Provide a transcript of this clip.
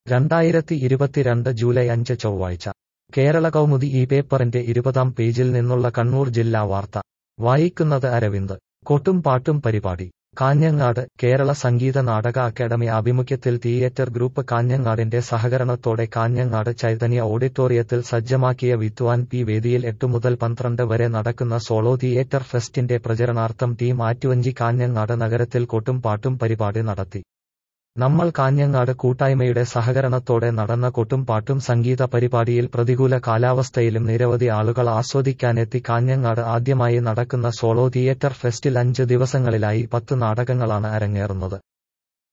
രണ്ടായിരത്തി ഇരുപത്തിരണ്ട് ജൂലൈ അഞ്ച് ചൊവ്വാഴ്ച കേരള കൗമുദി ഈ പേപ്പറിന്റെ ഇരുപതാം പേജിൽ നിന്നുള്ള കണ്ണൂർ ജില്ലാ വാർത്ത വായിക്കുന്നത് അരവിന്ദ് കൊട്ടും പാട്ടും പരിപാടി കാഞ്ഞങ്ങാട് കേരള സംഗീത നാടക അക്കാദമി ആഭിമുഖ്യത്തിൽ തിയേറ്റർ ഗ്രൂപ്പ് കാഞ്ഞങ്ങാടിന്റെ സഹകരണത്തോടെ കാഞ്ഞങ്ങാട് ചൈതന്യ ഓഡിറ്റോറിയത്തിൽ സജ്ജമാക്കിയ വിദ്വാൻ പി വേദിയിൽ എട്ടു മുതൽ പന്ത്രണ്ട് വരെ നടക്കുന്ന സോളോ തിയേറ്റർ ഫെസ്റ്റിന്റെ പ്രചരണാർത്ഥം ടീം ആറ്റുവഞ്ചി കാഞ്ഞങ്ങാട് നഗരത്തിൽ കൊട്ടും പാട്ടും പരിപാടി നടത്തി നമ്മൾ കാഞ്ഞങ്ങാട് കൂട്ടായ്മയുടെ സഹകരണത്തോടെ നടന്ന കൊട്ടും പാട്ടും സംഗീത പരിപാടിയിൽ പ്രതികൂല കാലാവസ്ഥയിലും നിരവധി ആളുകൾ ആസ്വദിക്കാനെത്തി കാഞ്ഞങ്ങാട് ആദ്യമായി നടക്കുന്ന സോളോ തിയേറ്റർ ഫെസ്റ്റിൽ അഞ്ച് ദിവസങ്ങളിലായി പത്ത് നാടകങ്ങളാണ് അരങ്ങേറുന്നത്